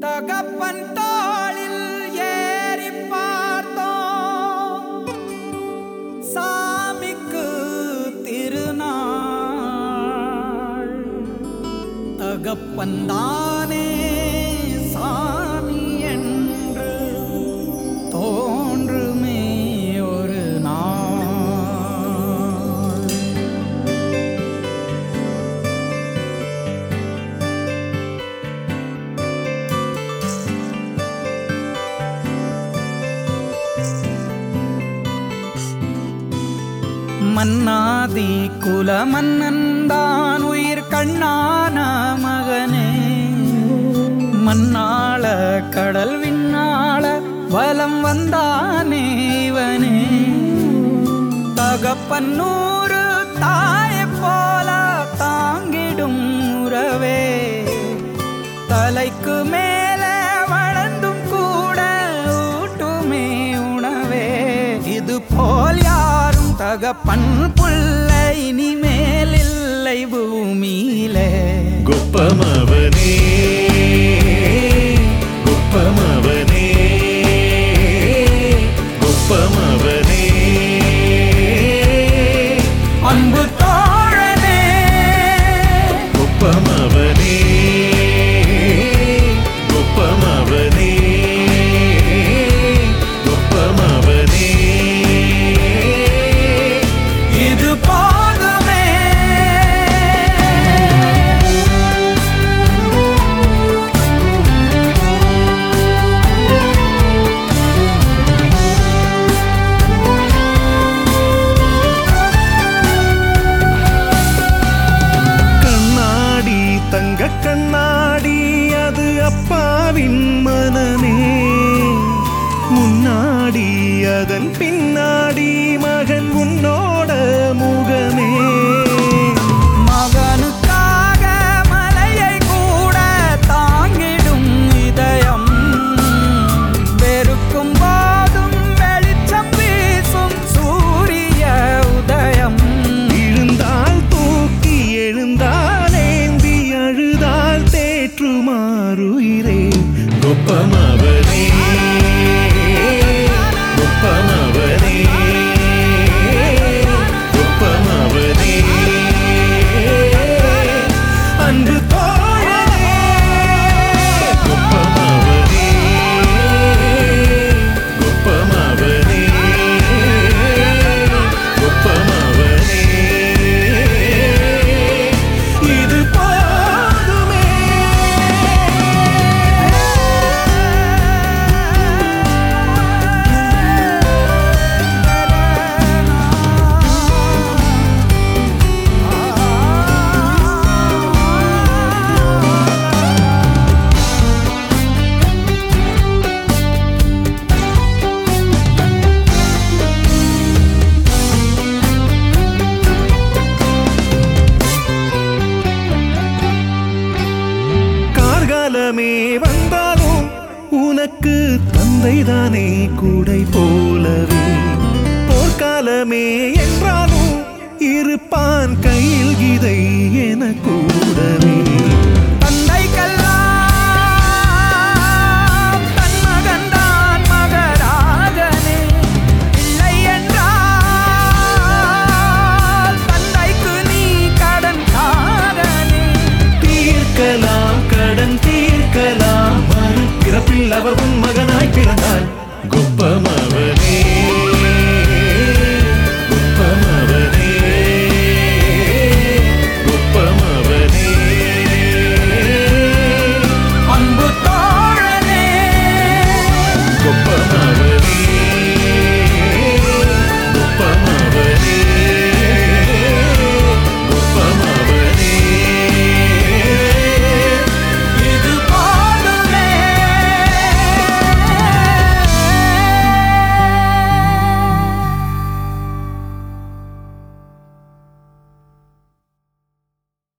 தகப்பன் தோளில் ஏறி பார்த்தோம் சாமிக்கு திருநாள் தகப்பன் தானே சாமி என்று தோன்றுமே ஒரு நாள் மன்னாதி குல மன்னன்தான் உயிர் கண்ணான மகனே மண்ணாள கடல் விண்ணாள வலம் வந்தானே இவனே தகப்பன்னூறு தாயை போல தாங்கிடும் உறவே தலைக்கு மேலே வளர்ந்தும் கூட ஊட்டுமே உணவே இது போல் யாரும் தகப்பன் புள்ள இனிமேல் இல்லை பூமியிலே గొప్పమవనే గొప్పమవనే గొప్పమవనే அன்பு தோழனே గొప్పమవనే గొప్పమవనే గొప్పమవనే இது போதுமே கண்ணாடி தங்க கண்ணாடி அது அப்பாவின் மனமே முன்னாடி அதன் பின்னாடி மகன் உன்னோட முகமே மகனுக்காக மலையை கூட தாங்கிடும் இதயம் வெறுக்கும் போதும் வெளிச்சம் வீசும் சூரிய உதயம் விழுந்தால் தூக்கி எழுந்தால் ஏந்தி அழுதால் தேற்றுமாறுயிரே கொப்பமவனே கொப்பமவனே கொப்பமவனே அன்பு தோழனே கொப்பமவனே கொப்பமவனே கொப்பமவனே இது போதுமே கார்காலமே வந்தாலும் உனக்கு தந்தைதானே கூடை போலவே போர்க்காலமே என்றாலும் இருப்பான் கையில் கிதை என கூடவே தந்தைக்கெல்லாம் தன் மகன்தான் மகராஜனே இல்லை என்றால் தந்தைக்கு நீ கடன் காரனே தீர்க்கலாம் கடன் தீர்க்கலாம் மறுபிறப்பில் அவர் உன் மகனாய் பிறந்தார் குப்பமவனே